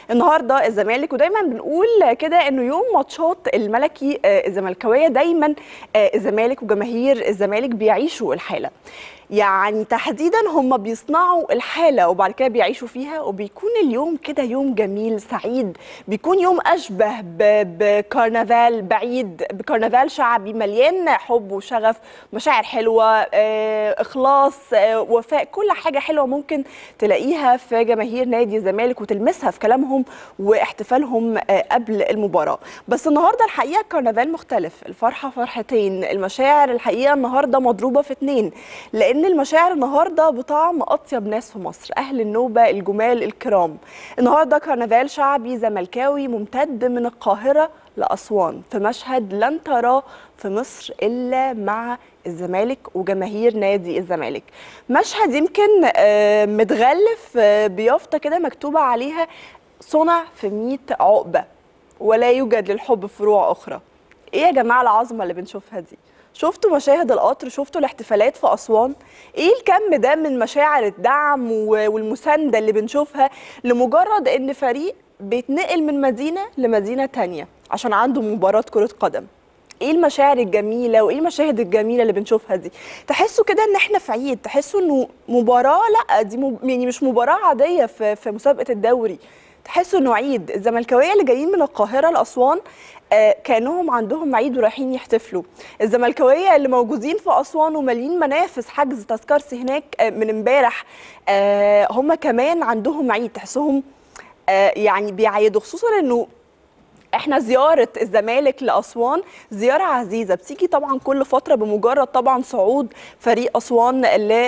النهارده الزمالك ودايما بنقول كده انه يوم ماتشات الملكي آه، الزملكاويه دايما آه، الزمالك وجماهير الزمالك بيعيشوا الحاله يعني تحديدا هم بيصنعوا الحاله وبعد كده بيعيشوا فيها وبيكون اليوم كده يوم جميل سعيد بيكون يوم اشبه ب- بكرنفال بعيد بكرنفال شعبي مليان حب وشغف مشاعر حلوه آه، اخلاص آه، وفاء كل حاجه حلوه ممكن تلاقيها في جماهير نادي الزمالك وتلمسها في كلامهم واحتفالهم آه، قبل المباراه بس النهارده الحقيقه كرنفال مختلف الفرحه فرحتين المشاعر الحقيقه النهارده مضروبه في اتنين لان المشاعر النهارده بطعم اطيب ناس في مصر اهل النوبه الجمال الكرام النهارده كرنفال شعبي زملكاوي ممتد من القاهره لاسوان في مشهد لن تراه في مصر الا مع الزمالك وجماهير نادي الزمالك مشهد يمكن آه، متغلف آه، بيافطه كده مكتوبه عليها صنع في 100 عقبه ولا يوجد للحب فروع اخرى ايه يا جماعه العظمه اللي بنشوفها دي شفتوا مشاهد القطر شفتوا الاحتفالات في اسوان ايه الكم ده من مشاعر الدعم و- والمسانده اللي بنشوفها لمجرد ان فريق بيتنقل من مدينه لمدينه تانية عشان عنده مباراه كره قدم ايه المشاعر الجميله وايه المشاهد الجميله اللي بنشوفها دي تحسوا كده ان احنا في عيد تحسوا انه مباراه لا دي مب... يعني مش مباراه عاديه في في مسابقه الدوري تحسوا انه عيد الزملكاويه اللي جايين من القاهره لاسوان آه كانهم عندهم عيد ورايحين يحتفلوا الزملكاويه اللي موجودين في اسوان ومالين منافس حجز تذكرتي هناك آه من امبارح آه هم كمان عندهم عيد تحسهم آه يعني بيعيدوا خصوصا انه احنا زياره الزمالك لاسوان زياره عزيزه بتيجي طبعا كل فتره بمجرد طبعا صعود فريق اسوان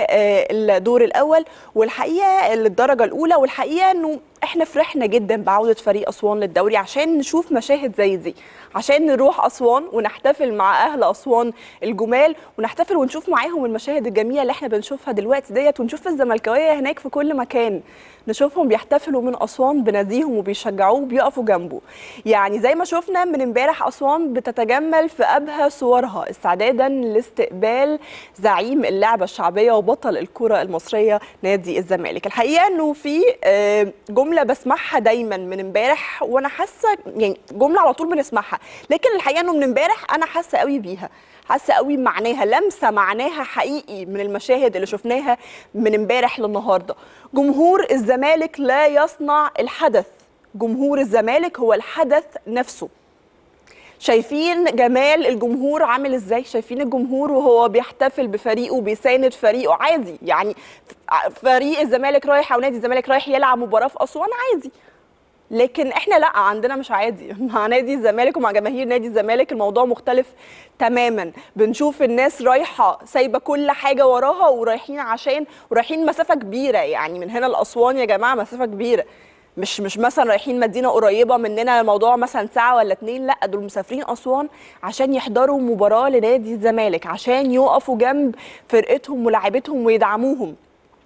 للدور الاول والحقيقه للدرجه الاولى والحقيقه انه احنا فرحنا جدا بعوده فريق اسوان للدوري عشان نشوف مشاهد زي دي عشان نروح اسوان ونحتفل مع اهل اسوان الجمال ونحتفل ونشوف معاهم المشاهد الجميله اللي احنا بنشوفها دلوقتي ديت ونشوف الزملكاويه هناك في كل مكان نشوفهم بيحتفلوا من اسوان بناديهم وبيشجعوه وبيقفوا جنبه يعني زي ما شفنا من امبارح اسوان بتتجمل في ابهى صورها استعدادا لاستقبال زعيم اللعبه الشعبيه وبطل الكره المصريه نادي الزمالك الحقيقه انه في آه، جمله بسمعها دايما من امبارح وانا حاسه يعني جمله على طول بنسمعها لكن الحقيقه انه من امبارح انا حاسه قوي بيها حاسه قوي معناها لمسه معناها حقيقي من المشاهد اللي شفناها من امبارح للنهارده جمهور الزمالك لا يصنع الحدث جمهور الزمالك هو الحدث نفسه شايفين جمال الجمهور عامل ازاي شايفين الجمهور وهو بيحتفل بفريقه وبيساند فريقه عادي يعني فريق الزمالك رايح او نادي الزمالك رايح يلعب مباراه في اسوان عادي لكن احنا لا عندنا مش عادي مع نادي الزمالك ومع جماهير نادي الزمالك الموضوع مختلف تماما بنشوف الناس رايحه سايبه كل حاجه وراها ورايحين عشان ورايحين مسافه كبيره يعني من هنا لاسوان يا جماعه مسافه كبيره مش مش مثلا رايحين مدينه قريبه مننا الموضوع مثلا ساعه ولا اتنين لا دول مسافرين اسوان عشان يحضروا مباراه لنادي الزمالك عشان يقفوا جنب فرقتهم ولاعيبتهم ويدعموهم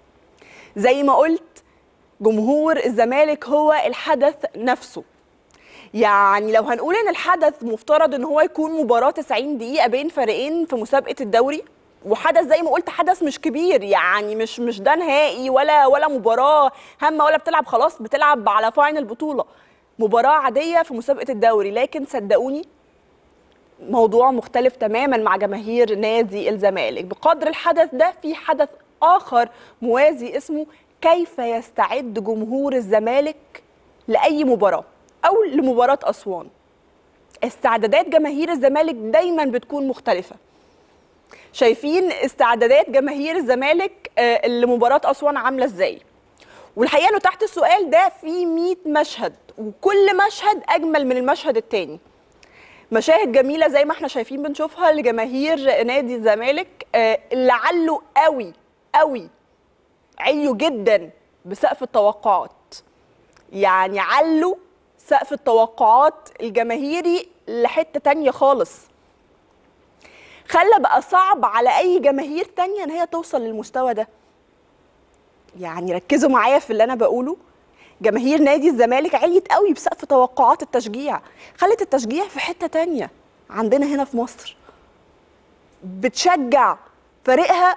زي ما قلت جمهور الزمالك هو الحدث نفسه يعني لو هنقول ان الحدث مفترض ان هو يكون مباراه 90 دقيقه بين فريقين في مسابقه الدوري وحدث زي ما قلت حدث مش كبير يعني مش مش ده نهائي ولا ولا مباراه هامه ولا بتلعب خلاص بتلعب على فاينل بطوله مباراه عاديه في مسابقه الدوري لكن صدقوني موضوع مختلف تماما مع جماهير نادي الزمالك بقدر الحدث ده في حدث اخر موازي اسمه كيف يستعد جمهور الزمالك لاي مباراه او لمباراه اسوان استعدادات جماهير الزمالك دايما بتكون مختلفه شايفين استعدادات جماهير الزمالك آه، لمباراه اسوان عامله ازاي والحقيقه انه تحت السؤال ده في 100 مشهد وكل مشهد اجمل من المشهد التاني مشاهد جميله زي ما احنا شايفين بنشوفها لجماهير نادي الزمالك آه، اللي علوا قوي قوي علوا جدا بسقف التوقعات يعني علوا سقف التوقعات الجماهيري لحته تانية خالص خلى بقى صعب على اي جماهير تانية ان هي توصل للمستوى ده يعني ركزوا معايا في اللي انا بقوله جماهير نادي الزمالك عليت قوي بسقف توقعات التشجيع خلت التشجيع في حته تانية عندنا هنا في مصر بتشجع فريقها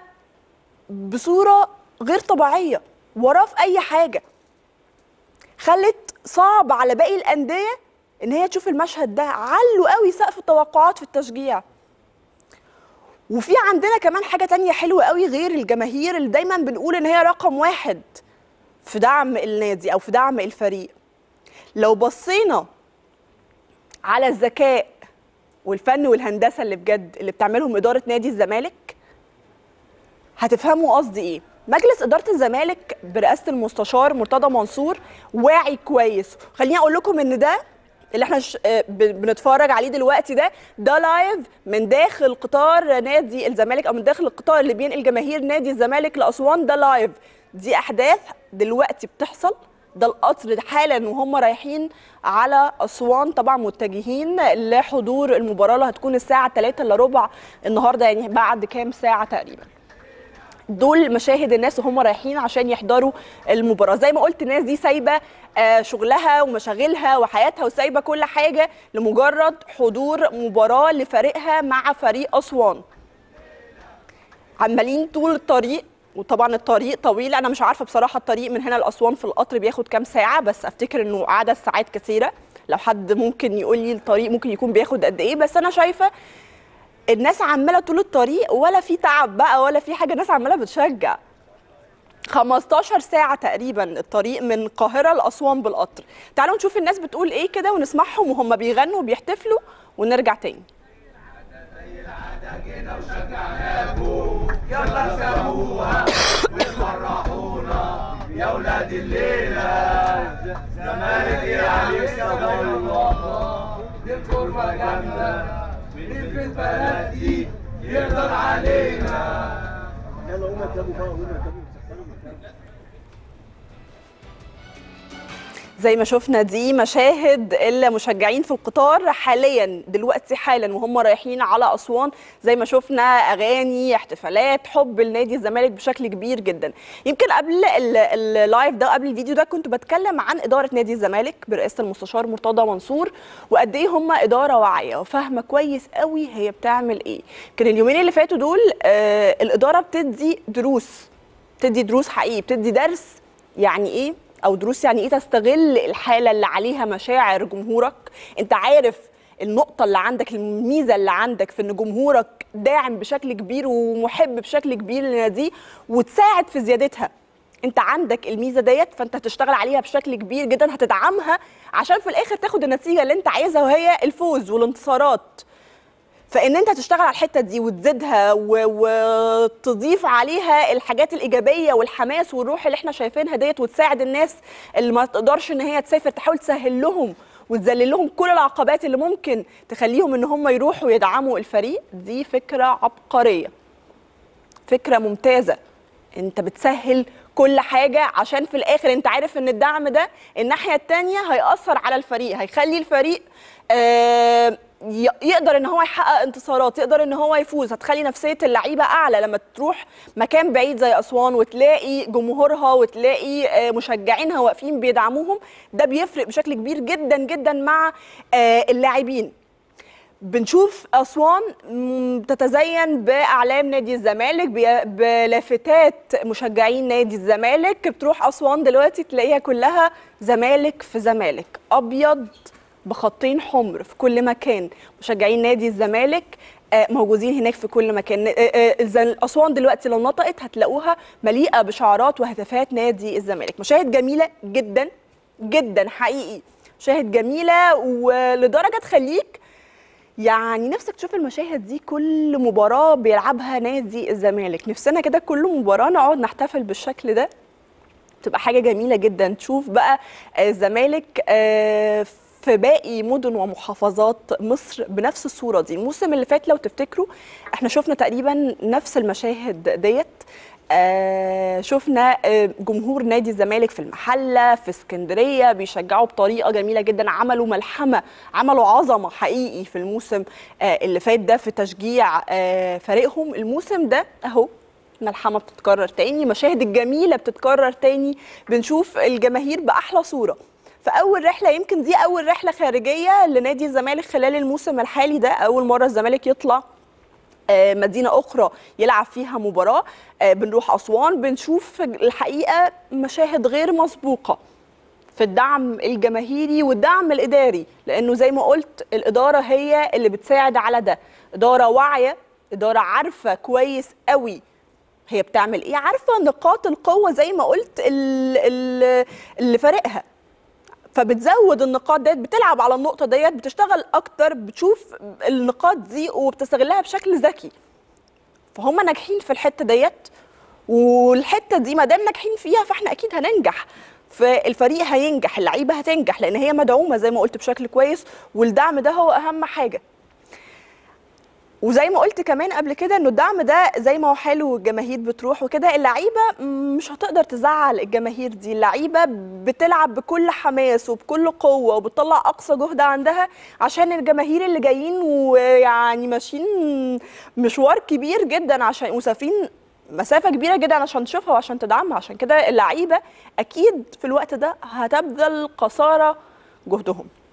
بصوره غير طبيعيه وراه في اي حاجه خلت صعب على باقي الانديه ان هي تشوف المشهد ده علوا قوي سقف التوقعات في التشجيع وفي عندنا كمان حاجه تانية حلوه قوي غير الجماهير اللي دايما بنقول ان هي رقم واحد في دعم النادي او في دعم الفريق لو بصينا على الذكاء والفن والهندسه اللي بجد اللي بتعملهم اداره نادي الزمالك هتفهموا قصدي ايه مجلس اداره الزمالك برئاسه المستشار مرتضى منصور واعي كويس خليني اقول لكم ان ده اللي احنا ش... آه، ب- بنتفرج عليه دلوقتي ده ده لايف من داخل قطار نادي الزمالك او من داخل القطار اللي بينقل جماهير نادي الزمالك لاسوان ده لايف دي احداث دلوقتي بتحصل ده القطر حالا وهم رايحين على اسوان طبعا متجهين لحضور المباراه اللي هتكون الساعه 3 الا ربع النهارده يعني بعد كام ساعه تقريبا دول مشاهد الناس وهم رايحين عشان يحضروا المباراه زي ما قلت الناس دي سايبه آه، شغلها ومشاغلها وحياتها وسايبه كل حاجه لمجرد حضور مباراه لفريقها مع فريق اسوان عمالين طول الطريق وطبعا الطريق طويل انا مش عارفه بصراحه الطريق من هنا لاسوان في القطر بياخد كام ساعه بس افتكر انه عدد ساعات كثيره لو حد ممكن يقول لي الطريق ممكن يكون بياخد قد ايه بس انا شايفه الناس عماله طول الطريق ولا في تعب بقى ولا في حاجه الناس عماله بتشجع 15 ساعة تقريبا الطريق من القاهرة لأسوان بالقطر تعالوا نشوف الناس بتقول ايه كده ونسمعهم وهم بيغنوا وبيحتفلوا ونرجع تاني يلا قوم اركبوا بقى قوم اركبوا زي ما شفنا دي مشاهد المشجعين في القطار حاليا دلوقتي حالا وهم رايحين على اسوان زي ما شفنا اغاني احتفالات حب لنادي الزمالك بشكل كبير جدا يمكن قبل ال- اللايف ده قبل الفيديو ده كنت بتكلم عن اداره نادي الزمالك برئاسه المستشار مرتضى منصور وقد ايه هم اداره واعيه وفاهمه كويس قوي هي بتعمل ايه يمكن اليومين اللي فاتوا دول آه الاداره بتدي دروس بتدي دروس حقيقي بتدي درس يعني ايه او دروس يعني ايه تستغل الحاله اللي عليها مشاعر جمهورك انت عارف النقطة اللي عندك الميزة اللي عندك في ان جمهورك داعم بشكل كبير ومحب بشكل كبير لناديه وتساعد في زيادتها انت عندك الميزة ديت فانت هتشتغل عليها بشكل كبير جدا هتدعمها عشان في الاخر تاخد النتيجة اللي انت عايزها وهي الفوز والانتصارات فان انت تشتغل على الحته دي وتزيدها و- وتضيف عليها الحاجات الايجابيه والحماس والروح اللي احنا شايفينها ديت وتساعد الناس اللي ما تقدرش ان هي تسافر تحاول تسهل لهم وتذلل لهم كل العقبات اللي ممكن تخليهم ان هم يروحوا يدعموا الفريق دي فكره عبقريه فكره ممتازه انت بتسهل كل حاجه عشان في الاخر انت عارف ان الدعم ده الناحيه التانية هيأثر على الفريق هيخلي الفريق آه، ي- يقدر ان هو يحقق انتصارات يقدر ان هو يفوز هتخلي نفسيه اللعيبه اعلى لما تروح مكان بعيد زي اسوان وتلاقي جمهورها وتلاقي آه، مشجعينها واقفين بيدعموهم ده بيفرق بشكل كبير جدا جدا مع آه، اللاعبين بنشوف اسوان مم، تتزين باعلام نادي الزمالك بي- بلافتات مشجعين نادي الزمالك بتروح اسوان دلوقتي تلاقيها كلها زمالك في زمالك ابيض بخطين حمر في كل مكان مشجعين نادي الزمالك آه، موجودين هناك في كل مكان آه، آه، الز- اسوان دلوقتي لو نطقت هتلاقوها مليئه بشعارات وهتافات نادي الزمالك مشاهد جميله جدا جدا حقيقي مشاهد جميله ولدرجه تخليك يعني نفسك تشوف المشاهد دي كل مباراة بيلعبها نادي الزمالك نفسنا كده كل مباراة نقعد نحتفل بالشكل ده تبقى حاجة جميلة جدا تشوف بقى آه، الزمالك آه، في باقي مدن ومحافظات مصر بنفس الصورة دي الموسم اللي فات لو تفتكروا احنا شفنا تقريبا نفس المشاهد ديت آه شفنا آه جمهور نادي الزمالك في المحله في اسكندريه بيشجعوا بطريقه جميله جدا عملوا ملحمه عملوا عظمه حقيقي في الموسم آه اللي فات ده في تشجيع آه فريقهم الموسم ده اهو ملحمه بتتكرر تاني مشاهد الجميله بتتكرر تاني بنشوف الجماهير باحلى صوره فاول رحله يمكن دي اول رحله خارجيه لنادي الزمالك خلال الموسم الحالي ده اول مره الزمالك يطلع آه، مدينة أخرى يلعب فيها مباراة آه، بنروح أسوان بنشوف الحقيقة مشاهد غير مسبوقة في الدعم الجماهيري والدعم الاداري لانه زي ما قلت الاداره هي اللي بتساعد على ده اداره واعيه اداره عارفه كويس قوي هي بتعمل ايه عارفه نقاط القوه زي ما قلت ال- ال- اللي فارقها فبتزود النقاط ديت بتلعب على النقطه ديت بتشتغل اكتر بتشوف النقاط دي وبتستغلها بشكل ذكي فهم ناجحين في الحته ديت والحته دي ما دام ناجحين فيها فاحنا اكيد هننجح فالفريق هينجح اللعيبه هتنجح لان هي مدعومه زي ما قلت بشكل كويس والدعم ده هو اهم حاجه وزي ما قلت كمان قبل كده انه الدعم ده زي ما هو حلو والجماهير بتروح وكده اللعيبه مش هتقدر تزعل الجماهير دي اللعيبه بتلعب بكل حماس وبكل قوه وبتطلع اقصى جهد عندها عشان الجماهير اللي جايين ويعني ماشيين مشوار كبير جدا عشان مسافرين مسافه كبيره جدا عشان تشوفها وعشان تدعمها عشان كده اللعيبه اكيد في الوقت ده هتبذل قصارى جهدهم